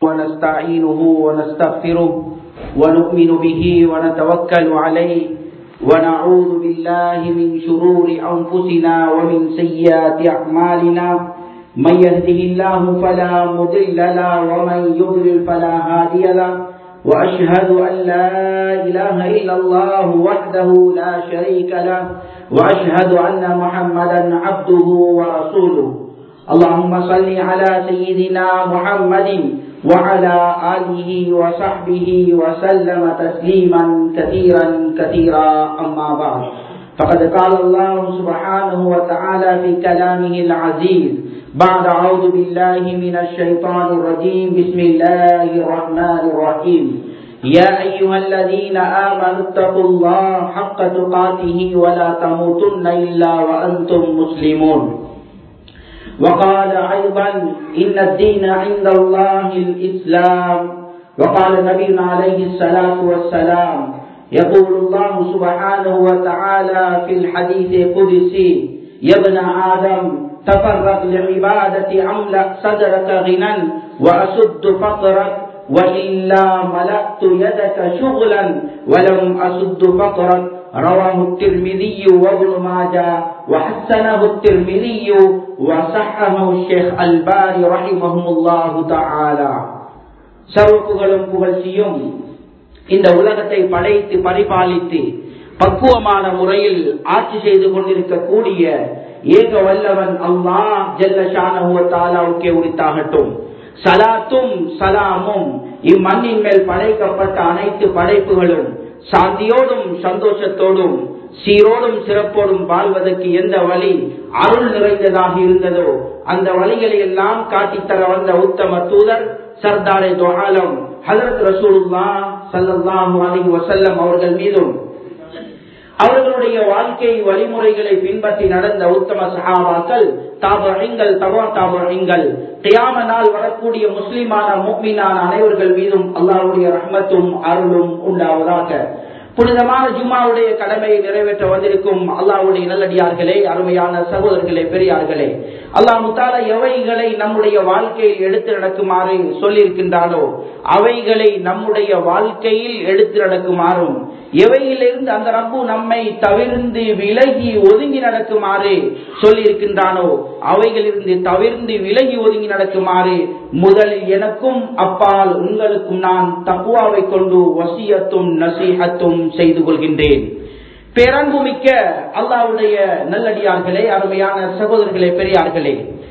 ونستعينه ونستغفره ونؤمن به ونتوكل عليه ونعوذ بالله من شرور أنفسنا ومن سيئات أعمالنا من يهده الله فلا مضل له ومن يضلل فلا هادي له وأشهد أن لا إله إلا الله وحده لا شريك له وأشهد أن محمدا عبده ورسوله اللهم صل على سيدنا محمد وعلى آله وصحبه وسلم تسليما كثيرا كثيرا أما بعد فقد قال الله سبحانه وتعالى في كلامه العزيز بعد أعوذ بالله من الشيطان الرجيم بسم الله الرحمن الرحيم يا أيها الذين آمنوا اتقوا الله حق تقاته ولا تموتن إلا وأنتم مسلمون وقال أيضا إن الدين عند الله الإسلام وقال نبينا عليه الصلاة والسلام يقول الله سبحانه وتعالى في الحديث القدسي يا ابن آدم تفرغ لعبادة أملأ صدرك غنى وأسد فقرك وإلا ملأت يدك شغلا ولم أسد فقرك رواه الترمذي وابن ماجه وحسنه الترمذي وصححه الشيخ الباني رحمه الله تعالى சர்வ புகழும் புகழ்ச்சியும் இந்த உலகத்தை படைத்து பரிபாலித்து பக்குவமான முறையில் ஆட்சி செய்து கொண்டிருக்கக்கூடிய ஏக வல்லவன் அல்லா ஜல்லஷானவுக்கே உரித்தாகட்டும் சலாத்தும் சலாமும் இம்மண்ணின் மேல் படைக்கப்பட்ட அனைத்து படைப்புகளும் சாந்தியோடும் சந்தோஷத்தோடும் சீரோடும் சிறப்போடும் வாழ்வதற்கு எந்த வழி அருள் நிறைந்ததாக இருந்ததோ அந்த வழிகளை எல்லாம் காட்டித்தர வந்த உத்தம தூதர் சர்தாரே துவாலம் ஹசரத் ரசூலுல்லா சல்லாஹூ அலி வசல்லம் அவர்கள் மீதும் அவர்களுடைய வாழ்க்கை வழிமுறைகளை பின்பற்றி நடந்த உத்தம சகாபாக்கள் தாபங்கள் தவா தாபங்கள் தியாம நாள் வரக்கூடிய முஸ்லிமான மூமினான அனைவர்கள் மீதும் அல்லாவுடைய ரஹ்மத்தும் அருளும் உண்டாவதாக புனிதமான ஜும்மாவுடைய கடமையை நிறைவேற்ற வந்திருக்கும் அல்லாவுடைய நல்லடியார்களே அருமையான சகோதரர்களே பெரியார்களே அல்லாஹ் முத்தால எவைகளை நம்முடைய வாழ்க்கையில் எடுத்து நடக்குமாறு சொல்லியிருக்கின்றானோ அவைகளை நம்முடைய வாழ்க்கையில் எடுத்து நடக்குமாறும் எவையிலிருந்து அந்த ரப்பு நம்மை தவிர்ந்து விலகி ஒதுங்கி நடக்குமாறு சொல்லியிருக்கின்றானோ அவைகளிலிருந்து தவிர்ந்து விலகி ஒதுங்கி நடக்குமாறு முதலில் எனக்கும் அப்பால் உங்களுக்கும் நான் தப்புவாவை கொண்டு வசியத்தும் நசீகத்தும் செய்து கொள்கின்றேன் பேரன்புமிக்க அல்லாவுடைய நல்லடியார்களே அருமையான சகோதரர்களே பெரியார்களே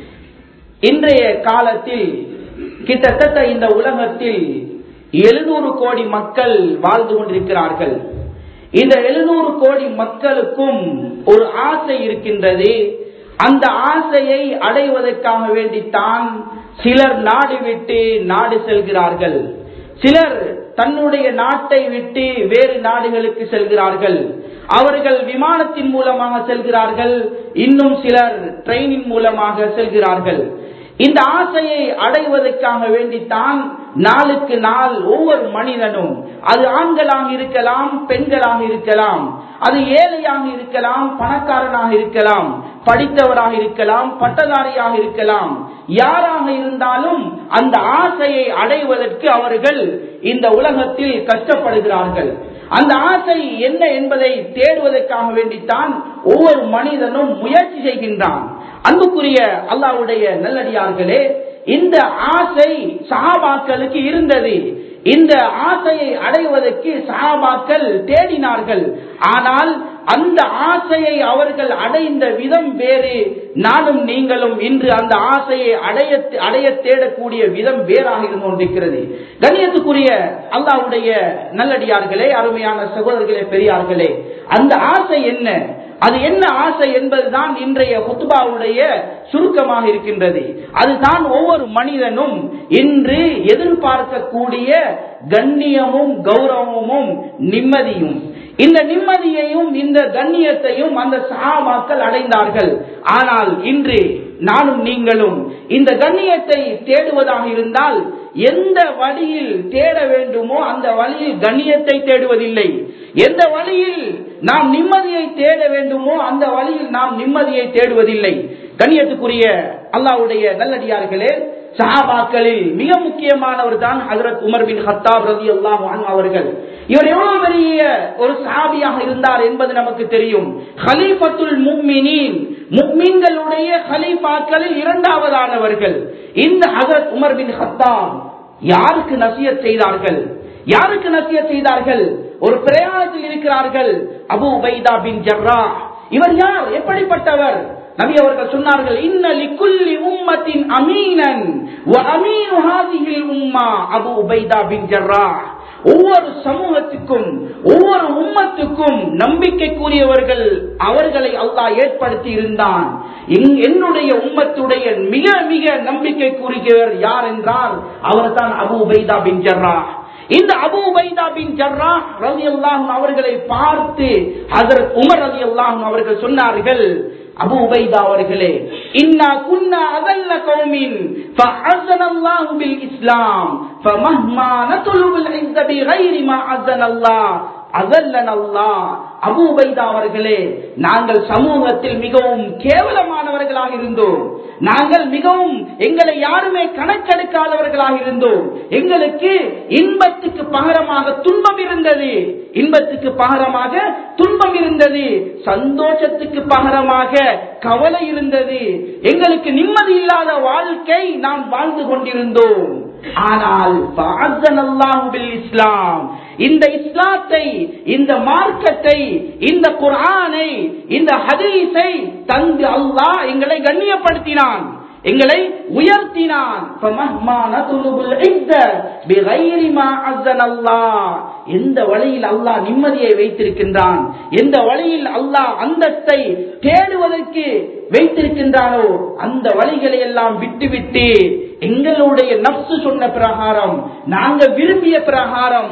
இன்றைய காலத்தில் கிட்டத்தட்ட இந்த உலகத்தில் எழுநூறு கோடி மக்கள் வாழ்ந்து கொண்டிருக்கிறார்கள் இந்த எழுநூறு கோடி மக்களுக்கும் ஒரு ஆசை இருக்கின்றது அந்த ஆசையை அடைவதற்காக வேண்டித்தான் சிலர் நாடு விட்டு நாடு செல்கிறார்கள் சிலர் தன்னுடைய நாட்டை விட்டு வேறு நாடுகளுக்கு செல்கிறார்கள் அவர்கள் விமானத்தின் மூலமாக செல்கிறார்கள் இன்னும் சிலர் ட்ரெயினின் மூலமாக செல்கிறார்கள் இந்த ஆசையை அடைவதற்காக வேண்டித்தான் நாளுக்கு நாள் ஒவ்வொரு மனிதனும் அது ஆண்களாக இருக்கலாம் பெண்களாக இருக்கலாம் அது ஏழையாக இருக்கலாம் பணக்காரனாக இருக்கலாம் படித்தவராக இருக்கலாம் பட்டதாரியாக இருக்கலாம் யாராக இருந்தாலும் அந்த ஆசையை அடைவதற்கு அவர்கள் இந்த உலகத்தில் கஷ்டப்படுகிறார்கள் அந்த ஆசை என்ன என்பதை தேடுவதற்காக வேண்டித்தான் ஒவ்வொரு மனிதனும் முயற்சி செய்கின்றான் அன்புக்குரிய அல்லாவுடைய நல்லடியார்களே இந்த ஆசை சஹாபாக்களுக்கு இருந்தது இந்த ஆசையை அடைவதற்கு சஹாபாக்கள் தேடினார்கள் ஆனால் அந்த ஆசையை அவர்கள் அடைந்த விதம் வேறு நானும் நீங்களும் இன்று அந்த ஆசையை அடைய அடைய தேடக்கூடிய விதம் வேறாக இருந்து கொண்டிருக்கிறது கண்ணியத்துக்குரிய அல்லாவுடைய நல்லடியார்களே அருமையான சகோதரர்களே பெரியார்களே அந்த ஆசை என்ன அது என்ன ஆசை என்பதுதான் இன்றைய குத்துபாவுடைய சுருக்கமாக இருக்கின்றது அதுதான் ஒவ்வொரு மனிதனும் இன்று எதிர்பார்க்கக்கூடிய கண்ணியமும் கௌரவமும் நிம்மதியும் இந்த நிம்மதியையும் இந்த கண்ணியத்தையும் அந்த சகாபாக்கள் அடைந்தார்கள் ஆனால் இன்று நானும் நீங்களும் இந்த கண்ணியத்தை தேடுவதாக இருந்தால் எந்த வழியில் தேட வேண்டுமோ அந்த வழியில் கண்ணியத்தை தேடுவதில்லை எந்த வழியில் நாம் நிம்மதியை தேட வேண்டுமோ அந்த வழியில் நாம் நிம்மதியை தேடுவதில்லை கண்ணியத்துக்குரிய அல்லாவுடைய நல்லடியார்களே சஹாபாக்களில் மிக முக்கியமானவர் தான் ஹசரத் உமர் பின் ஹத்தாப் ரதி அல்லாஹ் அவர்கள் இவர் எவ்வளவு பெரிய ஒரு சஹாபியாக இருந்தார் என்பது நமக்கு தெரியும் ஹலீஃபத்துல் முக்மினின் முக்மீன்களுடைய ஹலீஃபாக்களில் இரண்டாவதானவர்கள் இந்த ஹசரத் உமர் பின் ஹத்தாப் யாருக்கு நசியத் செய்தார்கள் யாருக்கு நசியத் செய்தார்கள் ஒரு பிரயாணத்தில் இருக்கிறார்கள் அபு உபைதா பின் ஜர்ரா இவர் யார் எப்படிப்பட்டவர் நபி அவர்கள் சொன்னார்கள் இன்ன லிக்குல்லி உம்மத்தின் அமீனன் வ அமீனு ஹாதிஹில் உம்மா அபு உபைதா பின் ஜர்ரா ஒவ்வொரு சமூகத்துக்கும் ஒவ்வொரு உம்மத்துக்கும் நம்பிக்கைக்குரியவர்கள் அவர்களை அல்லாஹ் ஏற்படுத்தி இருந்தான் என்- என்னுடைய உம்மத்துடைய மிக மிக நம்பிக்கைக்குரியவர் யார் என்றால் அவர்தான் அபு உபைதா பின் ஜர்ரா இந்த அபு உபைதா பின் ஜர்ரா ரவி அவர்களை பார்த்து ஹசரத் உமர் ரவி அவர்கள் சொன்னார்கள் அபு உபைதா அவர்களே இன்னா குன்னா அதல்ல கௌமின் فأعزنا الله بالإسلام فمهما نطلب العز بغير ما أعزنا الله அசல்லன் அல்லாஹ் அபு உபைதா அவர்களே நாங்கள் சமூகத்தில் மிகவும் கேவலமானவர்களாக இருந்தோம் நாங்கள் மிகவும் எங்களை யாருமே கணக்கெடுக்காதவர்களாக இருந்தோம் எங்களுக்கு இன்பத்துக்கு பகரமாக துன்பம் இருந்தது இன்பத்துக்கு பகரமாக துன்பம் இருந்தது சந்தோஷத்துக்கு பகரமாக கவலை இருந்தது எங்களுக்கு நிம்மதி இல்லாத வாழ்க்கை நாம் வாழ்ந்து கொண்டிருந்தோம் ஆனால் ஃபஅஸ்ஸனல்லாஹு பில் இஸ்லாம் இந்த இஸ்லாத்தை இந்த மார்க்கத்தை இந்த குர்ஆனை இந்த ஹதீஸை தந்து அல்லாஹ் எங்களை கண்ணியப்படுத்தினான் எங்களை உயர்த்தினான் فَمَهْمَا نَطْلُبُ الْعِزَّ بِغَيْرِ مَا أَذَّنَ اللَّهُ எந்த வழியில் அல்லாஹ் நிம்மதியை வைத்திருக்கின்றான் எந்த வழியில் அல்லாஹ் அந்தஸ்தை தேடுவதற்கு வைத்திருக்கின்றானோ அந்த வழிகளை எல்லாம் விட்டுவிட்டு எங்களுடைய நப்சு சொன்ன பிரகாரம் நாங்க விரும்பிய பிரகாரம்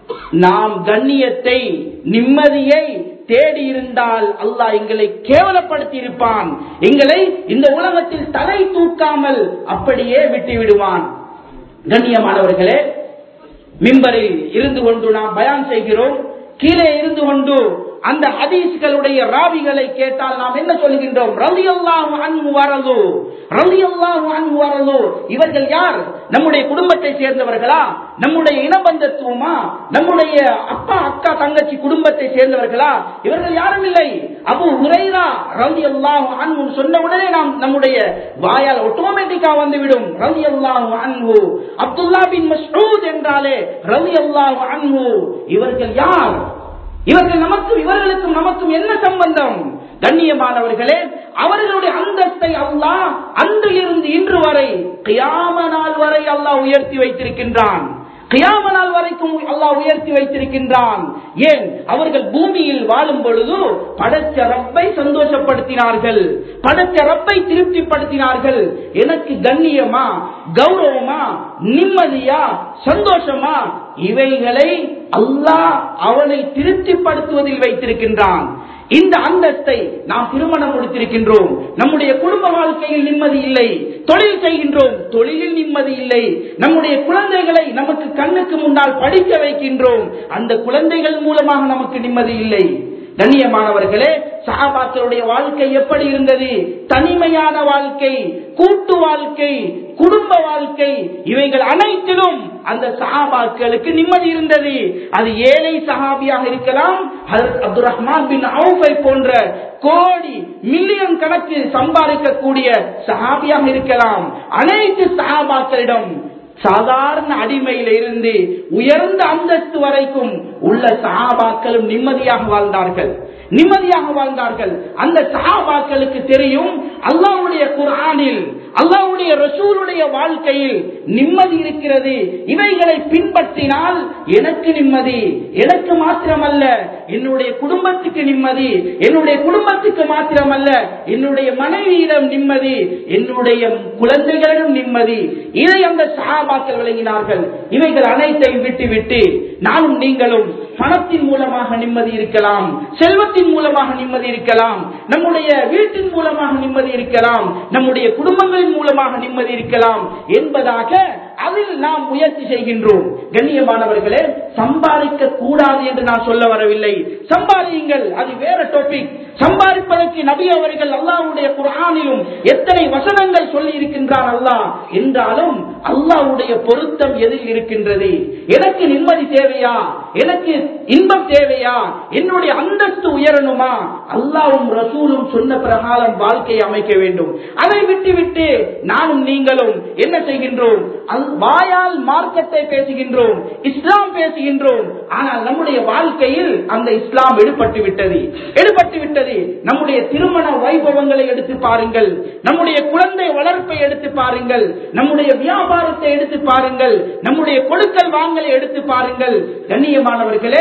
நாம் கண்ணியத்தை நிம்மதியை தேடி இருந்தால் அல்லாஹ் எங்களை கேவலப்படுத்தி இருப்பான் எங்களை இந்த உலகத்தில் தலை தூக்காமல் அப்படியே விட்டு விடுவான் கண்ணியமானவர்களே மிம்பரில் இருந்து கொண்டு நாம் பயான் செய்கிறோம் கீழே இருந்து கொண்டு அந்த ஹதீஸ்களுடைய ராவிகளை கேட்டால் நாம் என்ன சொல்கின்றோம் ரலி அல்லாஹு அன்ஹு வரது ரலி அல்லாஹு அன்ஹு வரது இவர்கள் யார் நம்முடைய குடும்பத்தை சேர்ந்தவர்களா நம்முடைய இனபந்தத்துவமா நம்முடைய அப்பா அக்கா தங்கச்சி குடும்பத்தை சேர்ந்தவர்களா இவர்கள் யாரும் இல்லை அபு ஹுரைரா ரலி அல்லாஹு அன்ஹு சொன்ன உடனே நாம் நம்முடைய வாயால் ஆட்டோமேட்டிக்கா வந்துவிடும் ரலி அல்லாஹு அன்ஹு அப்துல்லா பின் மஸ்ஊத் என்றாலே ரலி அல்லாஹு அன்ஹு இவர்கள் யார் இவர்கள் நமக்கு இவர்களுக்கும் நமக்கும் என்ன சம்பந்தம் கண்ணியமானவர்களே அவர்களுடைய அந்தஸ்தை அல்லாஹ் அன்றிலிருந்து இன்று வரை கியாம நாள் வரை அல்லாஹ் உயர்த்தி வைத்திருக்கின்றான் கியாம நாள் வரைக்கும் அல்லாஹ் உயர்த்தி வைத்திருக்கின்றான் ஏன் அவர்கள் பூமியில் வாழும் பொழுது படைச்ச ரப்பை சந்தோஷப்படுத்தினார்கள் படைச்ச ரப்பை திருப்திப்படுத்தினார்கள் எனக்கு கண்ணியமா கௌரவமா நிம்மதியா சந்தோஷமா இவைகளை அல்லாஹ் அவனை திருப்திப்படுத்துவதில் வைத்திருக்கின்றான் இந்த அந்தஸ்தை நாம் திருமணம் முடித்திருக்கின்றோம் நம்முடைய குடும்ப வாழ்க்கையில் நிம்மதி இல்லை தொழில் செய்கின்றோம் தொழிலில் நிம்மதி இல்லை நம்முடைய குழந்தைகளை நமக்கு கண்ணுக்கு முன்னால் படிக்க வைக்கின்றோம் அந்த குழந்தைகள் மூலமாக நமக்கு நிம்மதி இல்லை கண்ணியமானவர்களே சஹாபாக்களுடைய வாழ்க்கை எப்படி இருந்தது தனிமையான வாழ்க்கை கூட்டு வாழ்க்கை குடும்ப வாழ்க்கை இவைகள் அனைத்திலும் அந்த சஹாபாக்களுக்கு நிம்மதி இருந்தது அது ஏழை சஹாபியாக இருக்கலாம் ஹஜரத் அப்துல் ரஹ்மான் பின் அவுஃபை போன்ற கோடி மில்லியன் கணக்கில் சம்பாதிக்கக்கூடிய சஹாபியாக இருக்கலாம் அனைத்து சஹாபாக்களிடம் சாதாரண அடிமையில இருந்து உயர்ந்த அந்தஸ்து வரைக்கும் உள்ள சஹாபாக்களும் நிம்மதியாக வாழ்ந்தார்கள் நிம்மதியாக வாழ்ந்தார்கள் அந்த சஹாபாக்களுக்கு தெரியும் அல்லாஹ்வுடைய குர்ஆனில் அல்லாஹ்வுடைய ரசூலுடைய வாழ்க்கையில் நிம்மதி இருக்கிறது இவைகளை பின்பற்றினால் எனக்கு நிம்மதி எனக்கு மாத்திரமல்ல என்னுடைய குடும்பத்துக்கு நிம்மதி என்னுடைய குடும்பத்துக்கு மாத்திரமல்ல என்னுடைய மனைவியிடம் நிம்மதி என்னுடைய குழந்தைகளிடம் நிம்மதி இதை அந்த சஹாபாக்கள் விளங்கினார்கள் இவைகள் அனைத்தையும் விட்டு விட்டு நானும் நீங்களும் பணத்தின் மூலமாக நிம்மதி இருக்கலாம் செல்வத்தின் மூலமாக நிம்மதி இருக்கலாம் நம்முடைய வீட்டின் மூலமாக நிம்மதி இருக்கலாம் நம்முடைய குடும்பங்களின் மூலமாக நிம்மதி இருக்கலாம் என்பதாக அதில் நாம் முயற்சி செய்கின்றோம் கண்ணியமானவர்களே சம்பாதிக்க கூடாது என்று நான் சொல்ல வரவில்லை சம்பாதியுங்கள் அது வேற டாபிக் சம்பாதிப்பதற்கு நபி அவர்கள் அல்லாஹ்வுடைய குர்ஆனிலும் எத்தனை வசனங்கள் சொல்லி இருக்கின்றார் அல்லாஹ் என்றாலும் அல்லாஹ்வுடைய பொருத்தம் எதில் இருக்கின்றது எனக்கு நிம்மதி தேவையா எனக்கு இன்பம் தேவையா என்னுடைய அந்தஸ்து உயரணுமா அல்லாவும் ரசூலும் சொன்ன பிரகாரம் வாழ்க்கையை அமைக்க வேண்டும் அதை விட்டு விட்டு நானும் நீங்களும் என்ன செய்கின்றோம் அல்- வாயால் மார்க்கத்தை பேசுகின்றோம் இஸ்லாம் பேசுகின்றோம் ஆனால் நம்முடைய வாழ்க்கையில் அந்த இஸ்லாம் எடுபட்டு விட்டது எடுபட்டு விட்டது நம்முடைய திருமண வைபவங்களை எடுத்து பாருங்கள் நம்முடைய குழந்தை வளர்ப்பை எடுத்து பாருங்கள் நம்முடைய வியாபாரத்தை எடுத்து பாருங்கள் நம்முடைய கொடுக்கல் வாங்கலை எடுத்து பாருங்கள் கண்ணியமானவர்களே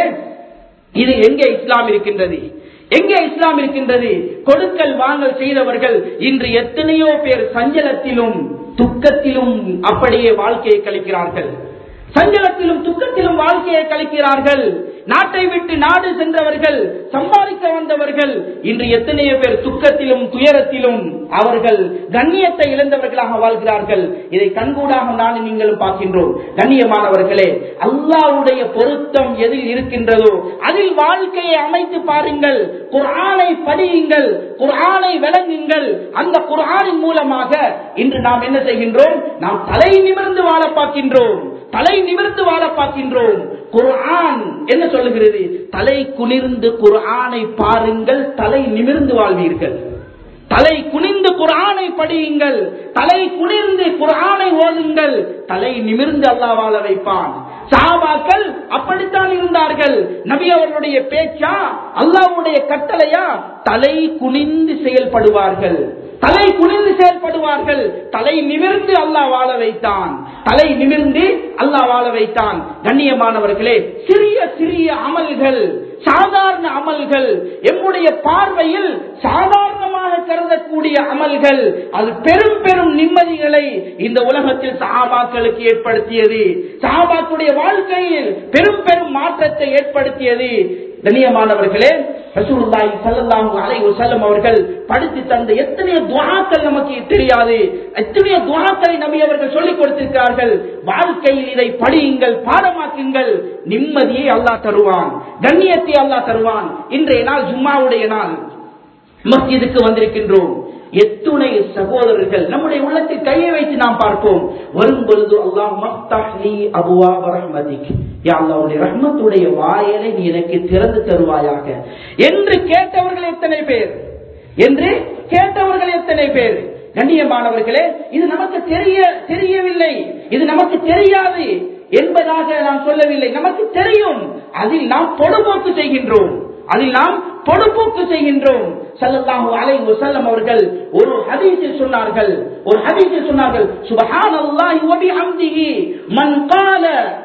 இது எங்கே இஸ்லாம் இருக்கின்றது எங்கே இஸ்லாம் இருக்கின்றது கொடுக்கல் வாங்கல் செய்தவர்கள் இன்று எத்தனையோ பேர் சஞ்சலத்திலும் துக்கத்திலும் அப்படியே வாழ்க்கையை கழிக்கிறார்கள் சஞ்சலத்திலும் துக்கத்திலும் வாழ்க்கையை கழிக்கிறார்கள் நாட்டை விட்டு நாடு சென்றவர்கள் சம்பாதிக்க வந்தவர்கள் இன்று எத்தனையோ பேர் துக்கத்திலும் துயரத்திலும் அவர்கள் கண்ணியத்தை இழந்தவர்களாக வாழ்கிறார்கள் இதை கண்கூடாக நான் நீங்களும் பார்க்கின்றோம் கண்ணியமானவர்களே அல்லாவுடைய பொருத்தம் எதில் இருக்கின்றதோ அதில் வாழ்க்கையை அமைத்து பாருங்கள் குர்ஆனை படியுங்கள் குர்ஆனை விளங்குங்கள் அந்த குர்ஆனின் மூலமாக இன்று நாம் என்ன செய்கின்றோம் நாம் தலை நிமிர்ந்து வாழ பார்க்கின்றோம் தலை நிமிர்ந்து வாழ பார்க்கின்றோம் குர்ஆன் என்ன சொல்லுகிறது தலை குனிர்ந்து குர்ஆனை பாருங்கள் தலை நிமிர்ந்து வாழ்வீர்கள் தலை குனிந்து குர்ஆனை படியுங்கள் தலை குனிர்ந்து குர்ஆனை ஓதுங்கள் தலை நிமிர்ந்து அல்லாஹ் வாழ வைப்பான் சஹாபாக்கள் அப்படித்தான் இருந்தார்கள் நபி அவர்களுடைய பேச்சா அல்லாஹ்வுடைய கட்டளையா தலை குனிந்து செயல்படுவார்கள் தலை குனிந்து செயல்படுவார்கள் தலை நிமிர்ந்து அல்லாஹ் வாழ வைத்தான் தலை நிமிர்ந்து அல்லாஹ் வாழ வைத்தான் கண்ணியமானவர்களே சிறிய சிறிய அமல்கள் சாதாரண அமல்கள் எம்முடைய பார்வையில் சாதாரணமாக கருதக்கூடிய அமல்கள் அது பெரும் பெரும் நிம்மதிகளை இந்த உலகத்தில் சஹாபாக்களுக்கு ஏற்படுத்தியது சஹாபாக்களுடைய வாழ்க்கையில் பெரும் பெரும் மாற்றத்தை ஏற்படுத்தியது கண்ணியமானவர்களே ரசூலுல்லாஹி ஸல்லல்லாஹு அலைஹி வஸல்லம் அவர்கள் படித்து தந்த எத்தனையோ துஆக்கள் நமக்கு தெரியாது எத்தனையோ துஆக்களை நபி அவர்கள் சொல்லிக் கொடுத்திருக்கிறார்கள் வாழ்க்கையில் இதை படியுங்கள் பாடமாக்குங்கள் நிம்மதியை அல்லாஹ் தருவான் கண்ணியத்தை அல்லாஹ் தருவான் இன்றைய நாள் ஜும்மாவுடைய நாள் மஸ்ஜிதுக்கு வந்திருக்கின்றோம் எத்துணை சகோதரர்கள் நம்முடைய உள்ளத்தில் கையை வைத்து நாம் பார்ப்போம் வரும் பொழுது அல்லாஹ் மஃப்தஹ்லி அபுவாப ரஹ்மதிக் யா அல்லாஹ் உன்னுடைய ரஹ்மத்துடைய வாயலை நீ எனக்கு திறந்து தருவாயாக என்று கேட்டவர்கள் எத்தனை பேர் என்று கேட்டவர்கள் எத்தனை பேர் கண்ணியமானவர்களே இது நமக்கு தெரிய தெரியவில்லை இது நமக்கு தெரியாது என்பதாக நான் சொல்லவில்லை நமக்கு தெரியும் அதில் நாம் பொடுபோக்கு செய்கின்றோம் அதில் நாம் பொடுபோக்கு செய்கின்றோம் ஸல்லல்லாஹு அலைஹி வஸல்லம் அவர்கள் ஒரு ஹதீஸில் சொன்னார்கள் ஒரு ஹதீஸில் சொன்னார்கள் சுப்ஹானல்லாஹி வ பிஹம்திஹி மன் قال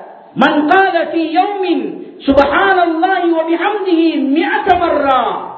من قال في يوم سبحان الله وبحمده مئة مرة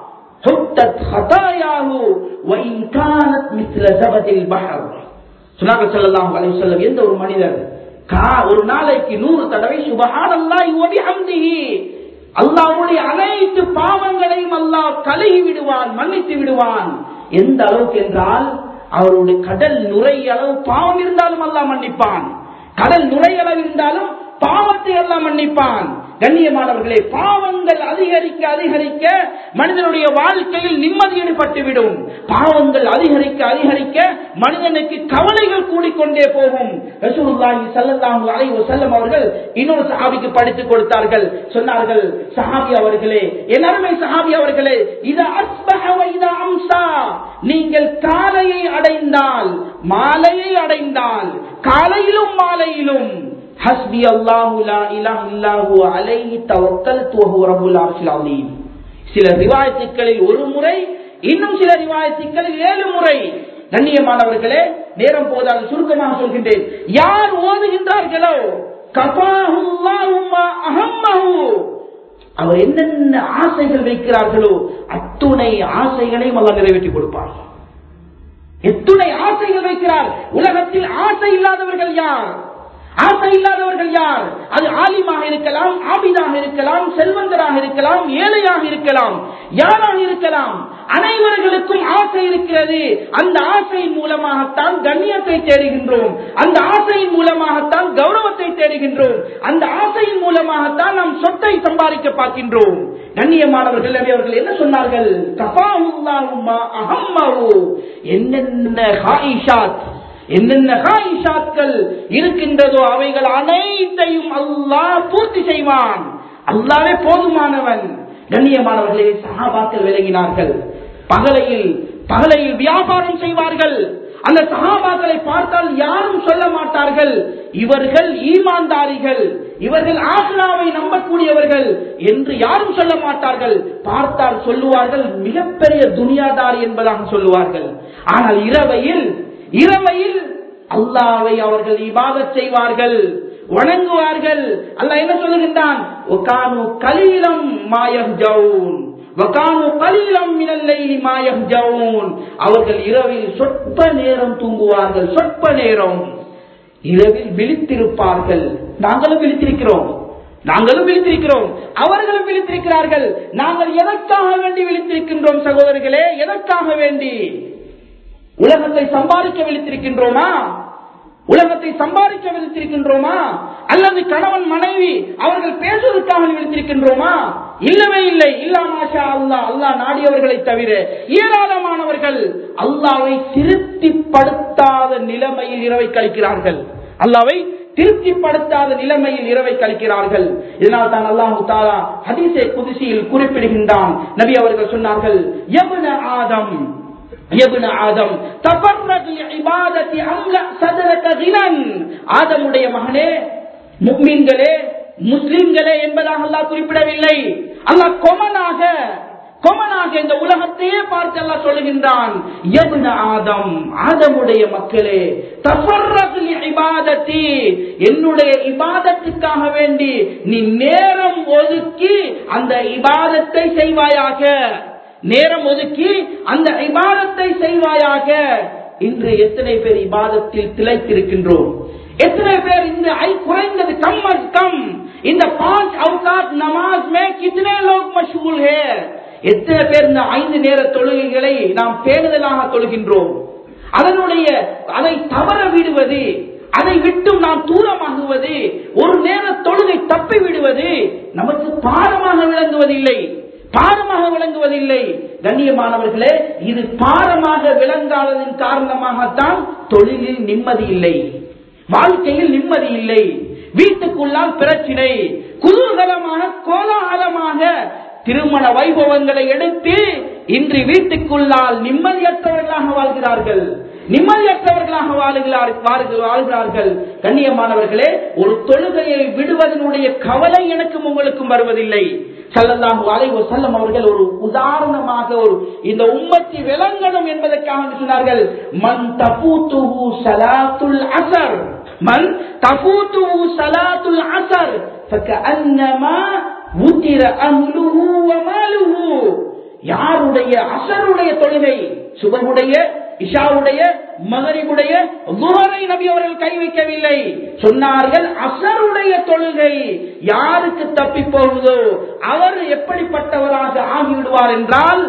حتت خطاياه وإن كانت مثل زبد البحر சொன்னார்கள் ஸல்லல்லாஹு அலைஹி வஸல்லம் எந்த ஒரு மனிதர் கா- ஒரு நாளைக்கு நூறு தடவை சுபஹானல்லாஹி வ பிஹம்திஹி அல்லாஹ்வுடைய அனைத்து பாவங்களையும் அல்லாஹ் கழுகி விடுவான் மன்னித்து விடுவான் எந்த அளவுக்கு என்றால் அவருடைய கடல் நுரை அளவு பாவம் இருந்தாலும் அல்லாஹ் மன்னிப்பான் கடல் நுரை அளவு இருந்தாலும் பாவத்தை எல்லாம் மன்னிப்பான் கண்ணியமானவர்களே பாவங்கள் அதிகரிக்க அதிகரிக்க மனிதனுடைய வாழ்க்கையில் நிம்மதி ஏற்பட்டுவிடும் பாவங்கள் அதிகரிக்க அதிகரிக்க மனிதனுக்கு கவலைகள் கூடிக்கொண்டே போகும் ரசூலுல்லாஹி ஸல்லல்லாஹு அலைஹி வஸல்லம் அவர்கள் இன்னொரு சஹாபிக்கு படித்துக் கொடுத்தார்கள் சொன்னார்கள் சஹாபி அவர்களே என் அருமை சஹாபி அவர்களே இது அஸ்பஹ வ இதா அம்சா நீங்கள் காலையை அடைந்தால் மாலையை அடைந்தால் காலையிலும் மாலையிலும் ஹஸ்பி அல்லாஹு லா இலாஹ இல்லாஹு அலைஹி தவக்கல்து வஹு ரப்புல் அர்ஷில் அலீம் சில ரிவாயத்துக்களில் ஒரு முறை இன்னும் சில ரிவாயத்துக்களில் ஏழு முறை கண்ணியமானவர்களே நேரம் போதால் சுருக்கமாக சொல்கின்றேன் யார் ஓதுகின்றார்களோ கபாஹுல்லாஹு மா அஹம்மஹு அவர் என்னென்ன ஆசைகள் வைக்கிறார்களோ அத்துணை ஆசைகளையும் அல்லாஹ் நிறைவேற்றி கொடுப்பார் எத்துணை ஆசைகள் வைக்கிறார் உலகத்தில் ஆசை இல்லாதவர்கள் யார் ஆசை இல்லாதவர்கள் யார் அது ஆலிமாக இருக்கலாம் ஆபிதாக இருக்கலாம் செல்வந்தராக இருக்கலாம் ஏழையாக இருக்கலாம் யாராக இருக்கலாம் அனைவர்களுக்கும் ஆசை இருக்கிறது அந்த ஆசையின் மூலமாகத்தான் கண்ணியத்தை தேடுகின்றோம் அந்த ஆசையின் மூலமாகத்தான் கௌரவத்தை தேடுகின்றோம் அந்த ஆசையின் மூலமாகத்தான் நாம் சொத்தை சம்பாதிக்க பார்க்கின்றோம் கண்ணியமானவர்கள் நபி அவர்கள் என்ன சொன்னார்கள் கஃபாஹுல்லாஹும்மா அஹம்மஹு என்னென்ன ஹாயிஷாத் என்னென்ன ஹாயிஷாத்கள் இருக்கின்றதோ அவைகள் அனைத்தையும் அல்லாஹ் பூர்த்தி செய்வான் அல்லாவே போதுமானவன் கண்ணியமானவர்களே சஹாபாக்கள் விளங்கினார்கள் பகலையில் பகலையில் வியாபாரம் செய்வார்கள் அந்த சஹாபாக்களை பார்த்தால் யாரும் சொல்ல மாட்டார்கள் இவர்கள் ஈமான்தாரிகள் இவர்கள் ஆசிராவை நம்பக்கூடியவர்கள் என்று யாரும் சொல்ல மாட்டார்கள் பார்த்தால் சொல்லுவார்கள் மிகப்பெரிய துனியாதாரி என்பதாக சொல்லுவார்கள் ஆனால் இரவையில் இரவையில் அல்லாவை அவர்கள் இபாதத் செய்வார்கள் வணங்குவார்கள் அல்லாஹ் என்ன சொல்லுகின்றான் ஒகானு கலீலம் மாயம் ஜவுன் வகானு கலீலம் மினல்லைலி மாயம் ஜவுன் அவர்கள் இரவில் சொற்ப நேரம் தூங்குவார்கள் சொற்ப நேரம் இரவில் விழித்திருப்பார்கள் நாங்களும் விழித்திருக்கிறோம் நாங்களும் விழித்திருக்கிறோம் அவர்களும் விழித்திருக்கிறார்கள் நாங்கள் எதற்காக வேண்டி விழித்திருக்கின்றோம் சகோதரர்களே எதற்காக வேண்டி உலகத்தை சம்பாதிக்க விழித்திருக்கின்றோமா உலகத்தை சம்பாதிக்க விழித்திருக்கின்றோமா அல்லது கணவன் மனைவி அவர்கள் பேசுவதற்காக விழித்திருக்கின்றோமா இல்லவே இல்லை இல்லாமாஷா அல்லா அல்லா நாடியவர்களை தவிர ஏராளமானவர்கள் அல்லாவை திருப்திப்படுத்தாத நிலைமையில் இரவை கழிக்கிறார்கள் அல்லாவை திருப்திப்படுத்தாத நிலைமையில் இரவை கழிக்கிறார்கள் இதனால் தான் அல்லாஹு தாலா ஹதீசே குதிசியில் குறிப்பிடுகின்றான் நபி அவர்கள் சொன்னார்கள் எவன ஆதம் ابن ஆதம் தபர்ரக் லிஇபாதத்தி அம்ல சதரக கினன் ஆதமுடைய மகனே முக்மீன்களே முஸ்லிம்களே என்பதாக அல்லாஹ் குறிப்பிடவில்லை அல்லாஹ் கொமனாக கொமனாக இந்த உலகத்தையே பார்த்து அல்லாஹ் சொல்லுகின்றான் எபுன ஆதம் ஆதமுடைய மக்களே தஃபர்ரக் லிஇபாதத்தி என்னுடைய இபாதத்துக்காக வேண்டி நீ நேரம் ஒதுக்கி அந்த இபாதத்தை செய்வாயாக நேரம் ஒதுக்கி அந்த இபாதத்தை செய்வாயாக இன்று எத்தனை பேர் இபாதத்தில் திளைத்திருக்கின்றோம் எத்தனை பேர் இந்த ஐ குறைந்தது கம் அஸ் கம் இந்த பாஞ்ச் அவுகாத் நமாஸ் மே கித்தனை லோக் மஷூல் ஹே எத்தனை பேர் இந்த ஐந்து நேர தொழுகைகளை நாம் பேணுதலாக தொழுகின்றோம் அதனுடைய அதை தவற விடுவது அதை விட்டும் நாம் தூரமாகுவது ஒரு நேர தொழுகை தப்பி விடுவது நமக்கு பாடமாக விளங்குவதில்லை பாரமாக விளங்குவதில்லை கண்ணியமானவர்களே இது பாரமாக விளங்காததின் காரணமாகத்தான் தொழிலில் நிம்மதி இல்லை வாழ்க்கையில் நிம்மதி இல்லை வீட்டுக்குள்ளால் பிரச்சினை குதூகலமாக கோலாகலமாக திருமண வைபவங்களை எடுத்து இன்று வீட்டுக்குள்ளால் நிம்மதியற்றவர்களாக வாழ்கிறார்கள் நிம்மதியற்றவர்களாக வாழுகிறார் வாழ்கிறார்கள் கண்ணியமானவர்களே ஒரு தொழுகையை விடுவதனுடைய கவலை எனக்கும் உங்களுக்கும் வருவதில்லை சல்லல்லாஹு அலைஹி வஸல்லம் அவர்கள் ஒரு உதாரணமாக ஒரு இந்த உம்மத்தி விளங்கணும் என்பதற்காக சொன்னார்கள் மன் தபூத்துஹு ஸலாத்துல் அஸர் மன் தபூத்துஹு ஸலாத்துல் அஸர் ஃபகஅன்னமா உத்திர அஹ்லுஹு வ மாலுஹு யாருடைய அசருடைய தொழுகை சுபகுடைய இஷாவுடைய மகரிபுடைய துஹரை நபி அவர்கள் கை வைக்கவில்லை சொன்னார்கள் அசருடைய தொழுகை யாருக்கு தப்பி போகுதோ அவர் எப்படிப்பட்டவராக ஆகிவிடுவார் என்றால்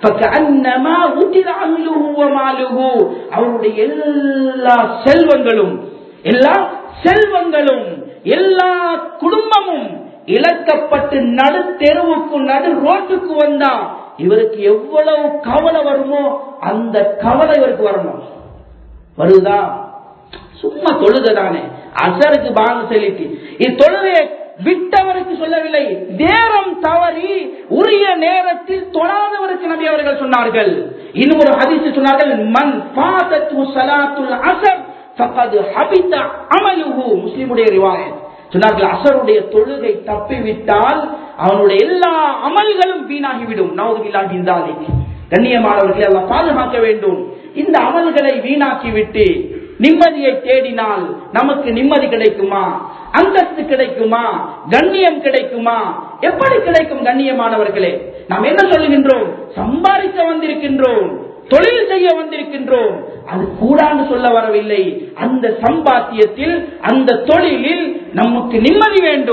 அவருடைய எல்லா செல்வங்களும் எல்லா செல்வங்களும் எல்லா குடும்பமும் இழக்கப்பட்டு நடு தெருவுக்கு நடு ரோட்டுக்கு வந்தா இவருக்கு எவ்வளவு கவலை வருமோ அந்த கவலை இவருக்கு வரணும் வருதா சும்மா தொழுதானே அசருக்கு பாங்க செலுத்தி இது தொழுகையை விட்டவருக்கு சொல்லவில்லை நேரம் தவறி உரிய நேரத்தில் தொழாதவருக்கு நபி அவர்கள் சொன்னார்கள் இன்னும் ஒரு ஹதீஸ் சொன்னார்கள் மன் பாதத்து சலாத்துல் அசர் ஃபகத் ஹபித அமலுஹு முஸ்லிமுடைய ரிவாயத் சொன்னார்கள் அசருடைய தொழுகை தப்பிவிட்டால் அவனுடைய எல்லா அமல்களும் வீணாகிவிடும் நவதுபில்லாஹி இந்தாலிக் கண்ணியமானவர்களை எல்லாம் பாதுகாக்க வேண்டும் இந்த அமல்களை வீணாக்கி விட்டு நிம்மதியை தேடினால் நமக்கு நிம்மதி கிடைக்குமா அந்தஸ்து கிடைக்குமா கண்ணியம் கிடைக்குமா எப்படி கிடைக்கும் கண்ணியமானவர்களே நாம் என்ன சொல்லுகின்றோம் சம்பாதிக்க வந்திருக்கின்றோம் தொழில் செய்ய வந்திருக்கின்றோம் அது கூடான்னு சொல்ல வரவில்லை அந்த சம்பாத்தியத்தில் அந்த தொழிலில் நமக்கு நிம்மதி வேண்டும்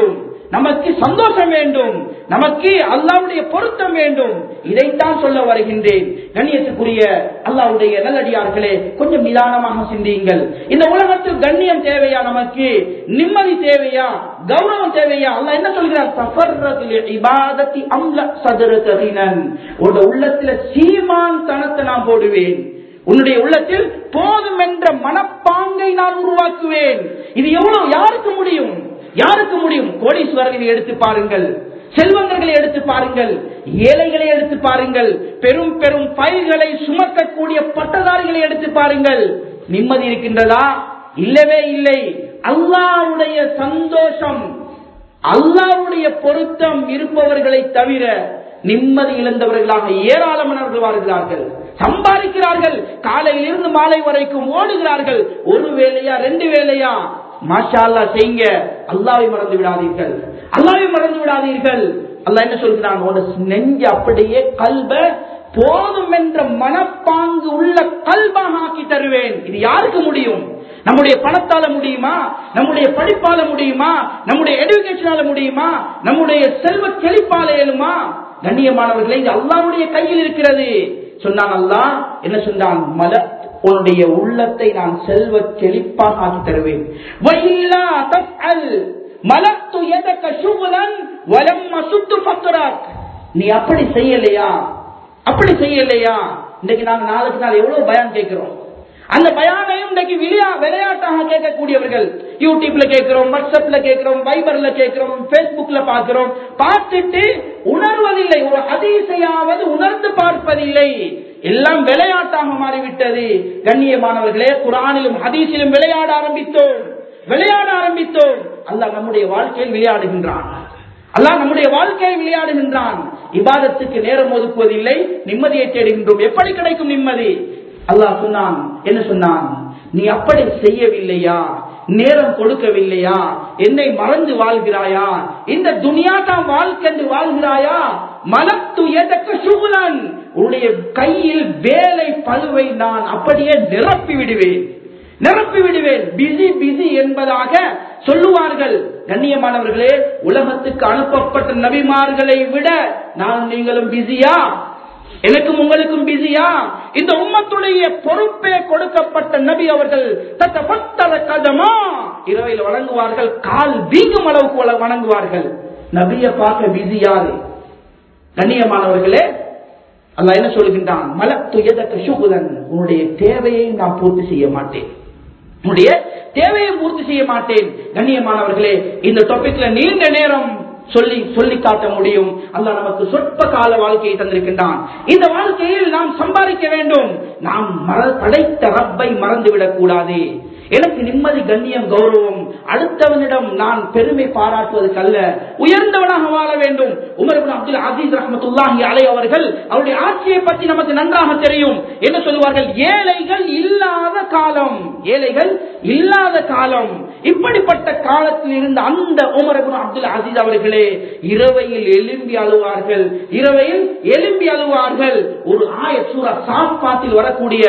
நமக்கு சந்தோஷம் வேண்டும் நமக்கு அல்லாவுடைய பொருத்தம் வேண்டும் இதைத்தான் சொல்ல வருகின்றேன் கண்ணியத்துக்குரிய அல்லாவுடைய நல்லடியார்களே கொஞ்சம் நிதானமாக சிந்தியுங்கள் இந்த உலகத்தில் கண்ணியம் தேவையா நமக்கு நிம்மதி தேவையா கௌரவம் தேவையா அல்ல என்ன சொல்கிறார் தஃபர்ரத்தில் இபாதத்தி அம்ல சதுரதரினன் உன்னோட உள்ளத்துல சீமான் தனத்தை நான் போடுவேன் உன்னுடைய உள்ளத்தில் போதும் என்ற மனப்பாங்கை நான் உருவாக்குவேன் இது எவ்வளவு யாருக்கு முடியும் யாருக்கு முடியும் கோடீஸ்வரர்களை எடுத்து பாருங்கள் செல்வந்தர்களை எடுத்து பாருங்கள் ஏழைகளை எடுத்து பாருங்கள் பெரும் பெரும் பயிர்களை சுமக்கக்கூடிய பட்டதாரிகளை எடுத்து பாருங்கள் நிம்மதி இருக்கின்றதா இல்லவே இல்லை அல்லாவுடைய சந்தோஷம் அல்லாவுடைய பொருத்தம் இருப்பவர்களை தவிர நிம்மதி இழந்தவர்களாக ஏராளமானவர்கள் வாழ்கிறார்கள் சம்பாதிக்கிறார்கள் காலையில் இருந்து மாலை வரைக்கும் ஓடுகிறார்கள் ஒரு வேலையா ரெண்டு வேலையா மாஷா அல்லா செய்யுங்க அல்லாவை மறந்து விடாதீர்கள் அல்லாவை மறந்து விடாதீர்கள் அல்லாஹ் என்ன சொல்கிறான் உன்னோட நெஞ்சு அப்படியே கல்ப போதும் என்ற மனப்பாங்கு உள்ள கல்பாக ஆக்கி தருவேன் இது யாருக்கு முடியும் நம்முடைய பணத்தால முடியுமா நம்முடைய படிப்பால முடியுமா நம்முடைய எடுகேஷனால முடியுமா நம்முடைய செல்வ செழிப்பால இயலுமா கண்ணியமானவர்களே இது அல்லாவுடைய கையில் இருக்கிறது சொன்னான் அல்லாஹ் என்ன சொன்னான் மல உன்னுடைய உள்ளத்தை நான் செல்வ செழிப்பாக ஆக்கி தருவேன் வயில்லா தஃஅல் மலத்து எதக்க சுகுலன் வலம் மசுத்து ஃபக்ராக் நீ அப்படி செய்யலையா அப்படி செய்யலையா இன்னைக்கு நாங்க நாளுக்கு நாள் எவ்வளவு பயம் கேட்கிறோம் அந்த பயானையும் இன்னைக்கு விளையா விளையாட்டாக கேட்கக்கூடியவர்கள் யூடியூப்ல கேட்கிறோம் வாட்ஸ்அப்ல கேட்கிறோம் வைபர்ல கேட்கிறோம் பேஸ்புக்ல பார்க்கிறோம் பார்த்துட்டு உணர்வதில்லை ஒரு அதிசையாவது உணர்ந்து பார்ப்பதில்லை எல்லாம் விளையாட்டாக மாறிவிட்டது கண்ணியமானவர்களே குரானிலும் ஹதீஸிலும் விளையாட ஆரம்பித்தோம் விளையாட ஆரம்பித்தோம் அல்லாஹ் நம்முடைய வாழ்க்கையில் விளையாடுகின்றான் அல்லாஹ் நம்முடைய வாழ்க்கையை விளையாடுகின்றான் இபாதத்துக்கு நேரம் ஒதுக்குவதில்லை நிம்மதியை தேடுகின்றோம் எப்படி கிடைக்கும் நிம்மதி அல்லாஹ் சொன்னான் என்ன சொன்னான் நீ அப்படி செய்யவில்லையா நேரம் கொடுக்கவில்லையா என்னை மறந்து வாழ்கிறாயா இந்த துனியா தான் வாழ்க்கை வாழ்கிறாயா மலத்து எதற்கு சுகுலன் உன்னுடைய கையில் வேலை பழுவை நான் அப்படியே நிரப்பி விடுவேன் நிரப்பி விடுவேன் பிஸி பிஸி என்பதாக சொல்லுவார்கள் கண்ணியமானவர்களே உலகத்துக்கு அனுப்பப்பட்ட நபிமார்களை விட நான் நீங்களும் பிஸியா எனக்கும் உங்களுக்கும் பிஸியா இந்த உம்மத்துடைய பொறுப்பே கொடுக்கப்பட்ட நபி அவர்கள் தத்தப்பத்தர கதமா இரவையில் வணங்குவார்கள் கால் வீங்கும் அளவுக்கு வணங்குவார்கள் நபிய பார்க்க பிஸி யாரு கண்ணியமானவர்களே அல்ல என்ன சொல்கின்றான் மலத்து எதற்கு சுகுதன் உன்னுடைய தேவையை நான் பூர்த்தி செய்ய மாட்டேன் உன்னுடைய தேவையை பூர்த்தி செய்ய மாட்டேன் கண்ணியமானவர்களே இந்த டாபிக்ல நீண்ட நேரம் சொல்லி சொல்லி காட்ட முடியும் அல்ல நமக்கு சொற்ப கால வாழ்க்கையை தந்திருக்கின்றான் இந்த வாழ்க்கையில் நாம் சம்பாதிக்க வேண்டும் நாம் மற படைத்த ரப்பை மறந்துவிடக் கூடாது எனக்கு நிம்மதி கண்ணியம் கௌரவம் அடுத்தவனிடம் நான் பெருமை பாராட்டுவதற்கு அல்ல உயர்ந்தவனாக வாழ வேண்டும் உமர் அப்துல் அசீஸ் ரஹமத்துல்லாஹி அலை அவர்கள் அவருடைய ஆட்சியை பற்றி நமக்கு நன்றாக தெரியும் என்ன சொல்லுவார்கள் ஏழைகள் இல்லாத காலம் ஏழைகள் இல்லாத காலம் இப்படிப்பட்ட காலத்தில் இருந்த அந்த உமர் அப்துல் அசீஸ் அவர்களே இரவையில் எழும்பி அழுவார்கள் இரவையில் எழும்பி அழுவார்கள் ஒரு ஆய சூரா சாப்பாத்தில் வரக்கூடிய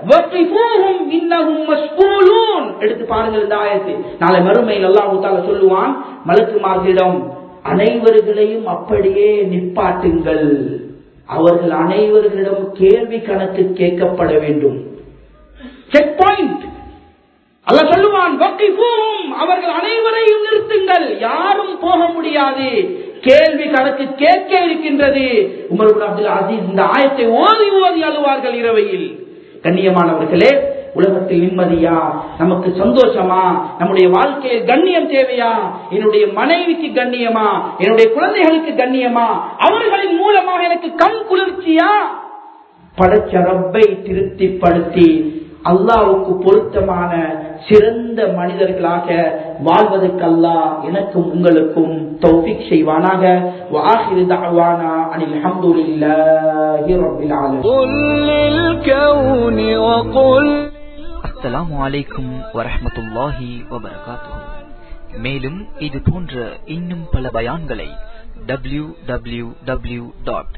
எடுத்து பாருங்கள் இந்த ஆயத்து நாளை மறுமையில் அல்லாஹு தால சொல்லுவான் மலக்குமார்களிடம் அனைவர்களையும் அப்படியே நிப்பாட்டுங்கள் அவர்கள் அனைவர்களிடம் கேள்வி கணக்கு கேட்கப்பட வேண்டும் செக் பாயிண்ட் அல்ல சொல்லுவான் அவர்கள் அனைவரையும் நிறுத்துங்கள் யாரும் போக முடியாது கேள்வி கணக்கு கேட்க இருக்கின்றது உமர் அப்துல் அசீஸ் இந்த ஆயத்தை ஓதி ஓதி அழுவார்கள் இரவையில் கண்ணியமானவர்களே உலகத்தில் நிம்மதியா நமக்கு சந்தோஷமா நம்முடைய வாழ்க்கையில் கண்ணியம் தேவையா என்னுடைய மனைவிக்கு கண்ணியமா என்னுடைய குழந்தைகளுக்கு கண்ணியமா அவர்களின் மூலமாக எனக்கு கண் குளிர்ச்சியா படைச்ச ரப்பை திருப்திப்படுத்தி அல்லாவுக்கு பொருத்தமான சிறந்த மனிதர்களாக வாழ்வதற்கு அல்லாஹ் எனக்கும் உங்களுக்கும் தௌஃபிக் செய்வானாக வாஹிரு தஅவானா அனில் ஹம்துலில்லாஹி ரப்பில் ஆலமீன் قل للكون وقل அஸ்ஸலாமு அலைக்கும் வரஹ்மத்துல்லாஹி வபரகாத்துஹு மேலும் இது போன்ற இன்னும் பல பயான்களை டபிள்யூ டபிள்யூ டபிள்யூ டாட்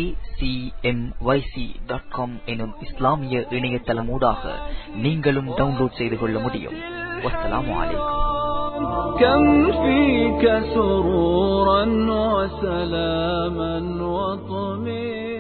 எனும் இஸ்லாமிய இணையதளமூடாக நீங்களும் டவுன்லோட் செய்து கொள்ள முடியும் வஸ்ஸலாமு அலைக்கும் كم فيك سرورا وسلاما وطمئنا